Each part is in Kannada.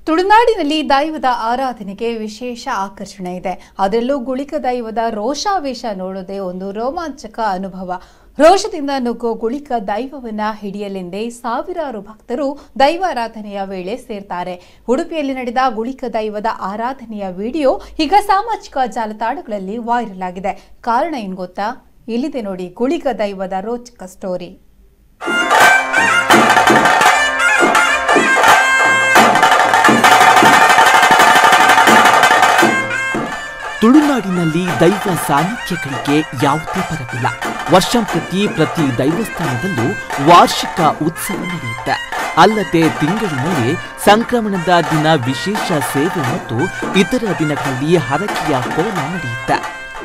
ತುಳುನಾಡಿನಲ್ಲಿ ದೈವದ ಆರಾಧನೆಗೆ ವಿಶೇಷ ಆಕರ್ಷಣೆ ಇದೆ ಅದರಲ್ಲೂ ಗುಳಿಕ ದೈವದ ರೋಷಾವೇಶ ನೋಡೋದೇ ಒಂದು ರೋಮಾಂಚಕ ಅನುಭವ ರೋಷದಿಂದ ನುಗ್ಗೋ ಗುಳಿಕ ದೈವವನ್ನ ಹಿಡಿಯಲೆಂದೇ ಸಾವಿರಾರು ಭಕ್ತರು ದೈವಾರಾಧನೆಯ ವೇಳೆ ಸೇರ್ತಾರೆ ಉಡುಪಿಯಲ್ಲಿ ನಡೆದ ಗುಳಿಕ ದೈವದ ಆರಾಧನೆಯ ವಿಡಿಯೋ ಈಗ ಸಾಮಾಜಿಕ ಜಾಲತಾಣಗಳಲ್ಲಿ ವೈರಲ್ ಆಗಿದೆ ಕಾರಣ ಏನ್ ಗೊತ್ತಾ ಇಲ್ಲಿದೆ ನೋಡಿ ಗುಳಿಕ ದೈವದ ರೋಚಕ ಸ್ಟೋರಿ ತುಳುನಾಡಿನಲ್ಲಿ ದೈವ ಸಾನ್ನಿಧ್ಯಗಳಿಗೆ ಯಾವುದೇ ಪರವಿಲ್ಲ ವರ್ಷಂಪ್ರತಿ ಪ್ರತಿ ದೈವಸ್ಥಾನದಲ್ಲೂ ವಾರ್ಷಿಕ ಉತ್ಸವ ನಡೆಯುತ್ತೆ ಅಲ್ಲದೆ ತಿಂಗಳಿನಲ್ಲಿ ಸಂಕ್ರಮಣದ ದಿನ ವಿಶೇಷ ಸೇವೆ ಮತ್ತು ಇತರ ದಿನಗಳಲ್ಲಿ ಹರಕೆಯ ಕೋಲ ನಡೆಯುತ್ತೆ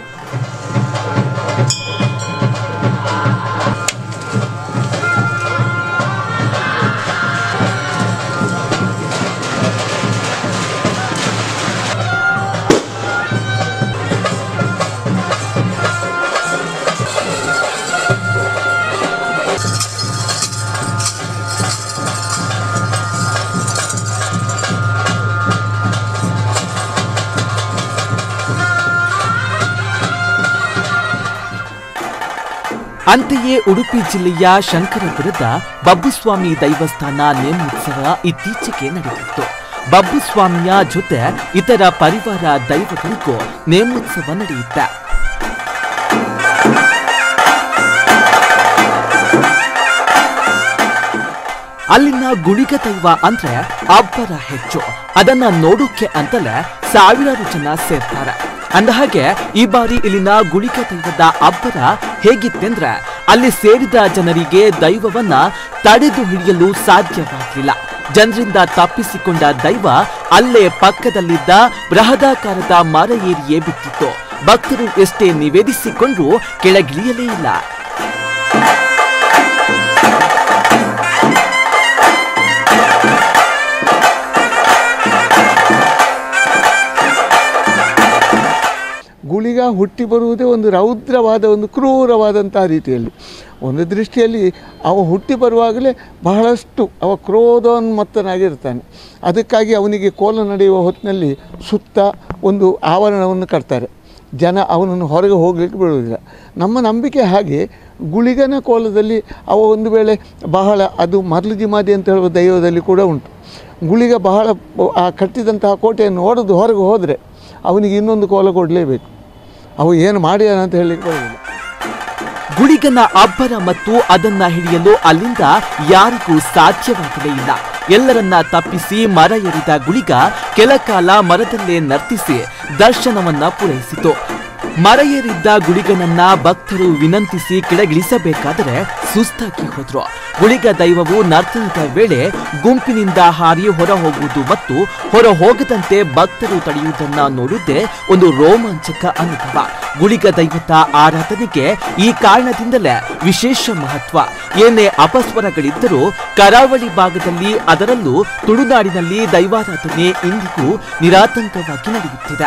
ಅಂತೆಯೇ ಉಡುಪಿ ಜಿಲ್ಲೆಯ ಶಂಕರಪುರದ ಬಬ್ಬುಸ್ವಾಮಿ ದೈವಸ್ಥಾನ ನೇಮೋತ್ಸವ ಇತ್ತೀಚೆಗೆ ನಡೆದಿತ್ತು ಬಬ್ಬುಸ್ವಾಮಿಯ ಜೊತೆ ಇತರ ಪರಿವಾರ ದೈವಗಳಿಗೂ ನೇಮೋತ್ಸವ ನಡೆಯುತ್ತೆ ಅಲ್ಲಿನ ಗುಳಿಗ ದೈವ ಅಂದ್ರೆ ಅಬ್ಬರ ಹೆಚ್ಚು ಅದನ್ನ ನೋಡೋಕೆ ಅಂತಲೇ ಸಾವಿರಾರು ಜನ ಸೇರ್ತಾರೆ ಅಂದಹಾಗೆ ಈ ಬಾರಿ ಇಲ್ಲಿನ ಗುಳಿಗ ದೈವದ ಅಬ್ಬರ ಹೇಗಿತ್ತೆಂದ್ರೆ ಅಲ್ಲಿ ಸೇರಿದ ಜನರಿಗೆ ದೈವವನ್ನ ತಡೆದು ಹಿಡಿಯಲು ಸಾಧ್ಯವಾಗಲಿಲ್ಲ ಜನರಿಂದ ತಪ್ಪಿಸಿಕೊಂಡ ದೈವ ಅಲ್ಲೇ ಪಕ್ಕದಲ್ಲಿದ್ದ ಬೃಹದಾಕಾರದ ಮರ ಏರಿಯೇ ಬಿಟ್ಟಿತ್ತು ಭಕ್ತರು ಎಷ್ಟೇ ನಿವೇದಿಸಿಕೊಂಡ್ರೂ ಕೆಳಗಿಳಿಯಲೇ ಇಲ್ಲ ಗುಳಿಗ ಹುಟ್ಟಿ ಬರುವುದೇ ಒಂದು ರೌದ್ರವಾದ ಒಂದು ಕ್ರೂರವಾದಂಥ ರೀತಿಯಲ್ಲಿ ಒಂದು ದೃಷ್ಟಿಯಲ್ಲಿ ಅವ ಹುಟ್ಟಿ ಬರುವಾಗಲೇ ಬಹಳಷ್ಟು ಅವ ಕ್ರೋಧೋನ್ಮತ್ತನಾಗಿರ್ತಾನೆ ಅದಕ್ಕಾಗಿ ಅವನಿಗೆ ಕೋಲ ನಡೆಯುವ ಹೊತ್ತಿನಲ್ಲಿ ಸುತ್ತ ಒಂದು ಆವರಣವನ್ನು ಕಟ್ತಾರೆ ಜನ ಅವನನ್ನು ಹೊರಗೆ ಹೋಗಲಿಕ್ಕೆ ಬಿಡುವುದಿಲ್ಲ ನಮ್ಮ ನಂಬಿಕೆ ಹಾಗೆ ಗುಳಿಗನ ಕೋಲದಲ್ಲಿ ಅವ ಒಂದು ವೇಳೆ ಬಹಳ ಅದು ಮರ್ಲು ಜಿಮಾದಿ ಅಂತ ಹೇಳುವ ದೈವದಲ್ಲಿ ಕೂಡ ಉಂಟು ಗುಳಿಗ ಬಹಳ ಆ ಕಟ್ಟಿದಂತಹ ಕೋಟೆಯನ್ನು ಹೊಡೆದು ಹೊರಗೆ ಹೋದರೆ ಅವನಿಗೆ ಇನ್ನೊಂದು ಕೋಲ ಕೊಡಲೇಬೇಕು ಅವು ಏನು ಮಾಡ್ಯಾನ ಅಂತ ಹೇಳಲಿಕ್ಕೆ ಬರೋದಿಲ್ಲ ಗುಳಿಗನ ಅಬ್ಬರ ಮತ್ತು ಅದನ್ನ ಹಿಡಿಯಲು ಅಲ್ಲಿಂದ ಯಾರಿಗೂ ಸಾಧ್ಯವಾಗಲೇ ಇಲ್ಲ ಎಲ್ಲರನ್ನ ತಪ್ಪಿಸಿ ಮರ ಏರಿದ ಗುಳಿಗ ಕೆಲಕಾಲ ಮರದಲ್ಲೇ ನರ್ತಿಸಿ ದರ್ಶನವನ್ನ ಪೂರೈಸಿತು ಮರ ಏರಿದ್ದ ಗುಳಿಗನನ್ನ ಭಕ್ತರು ವಿನಂತಿಸಿ ಕೆಳಗಿಳಿಸಬೇಕಾದರೆ ಸುಸ್ತಾಗಿ ಹೋದ್ರು ಗುಳಿಗ ದೈವವು ನರ್ತನದ ವೇಳೆ ಗುಂಪಿನಿಂದ ಹಾರಿ ಹೊರ ಹೋಗುವುದು ಮತ್ತು ಹೊರ ಹೋಗದಂತೆ ಭಕ್ತರು ತಡೆಯುವುದನ್ನ ನೋಡುವುದೇ ಒಂದು ರೋಮಾಂಚಕ ಅನುಭವ ಗುಳಿಗ ದೈವತ ಆರಾಧನೆಗೆ ಈ ಕಾರಣದಿಂದಲೇ ವಿಶೇಷ ಮಹತ್ವ ಏನೇ ಅಪಸ್ವರಗಳಿದ್ದರೂ ಕರಾವಳಿ ಭಾಗದಲ್ಲಿ ಅದರಲ್ಲೂ ತುಳುನಾಡಿನಲ್ಲಿ ದೈವಾರಾಧನೆ ಇಂದಿಗೂ ನಿರಾತಂಕವಾಗಿ ನಡೆಯುತ್ತಿದೆ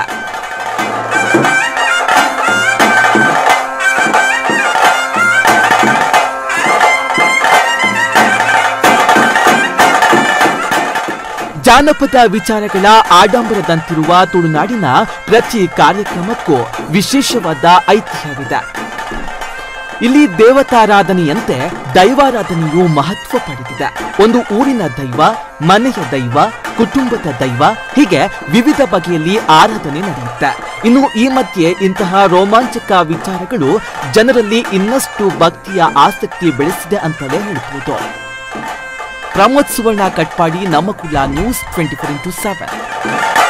ಜಾನಪದ ವಿಚಾರಗಳ ಆಡಂಬರದಂತಿರುವ ತುಳುನಾಡಿನ ಪ್ರತಿ ಕಾರ್ಯಕ್ರಮಕ್ಕೂ ವಿಶೇಷವಾದ ಐತಿಹ್ಯವಿದೆ ಇಲ್ಲಿ ದೇವತಾರಾಧನೆಯಂತೆ ದೈವಾರಾಧನೆಯು ಮಹತ್ವ ಪಡೆದಿದೆ ಒಂದು ಊರಿನ ದೈವ ಮನೆಯ ದೈವ ಕುಟುಂಬದ ದೈವ ಹೀಗೆ ವಿವಿಧ ಬಗೆಯಲ್ಲಿ ಆರಾಧನೆ ನಡೆಯುತ್ತೆ ಇನ್ನು ಈ ಮಧ್ಯೆ ಇಂತಹ ರೋಮಾಂಚಕ ವಿಚಾರಗಳು ಜನರಲ್ಲಿ ಇನ್ನಷ್ಟು ಭಕ್ತಿಯ ಆಸಕ್ತಿ ಬೆಳೆಸಿದೆ ಅಂತಲೇ ಹೇಳ್ಬೋದು ಪ್ರಮೋದ್ ಸುವರ್ಣ ಕಟ್ಪಾಡಿ ನಮ್ಮ ಕುಲ news twenty four into seven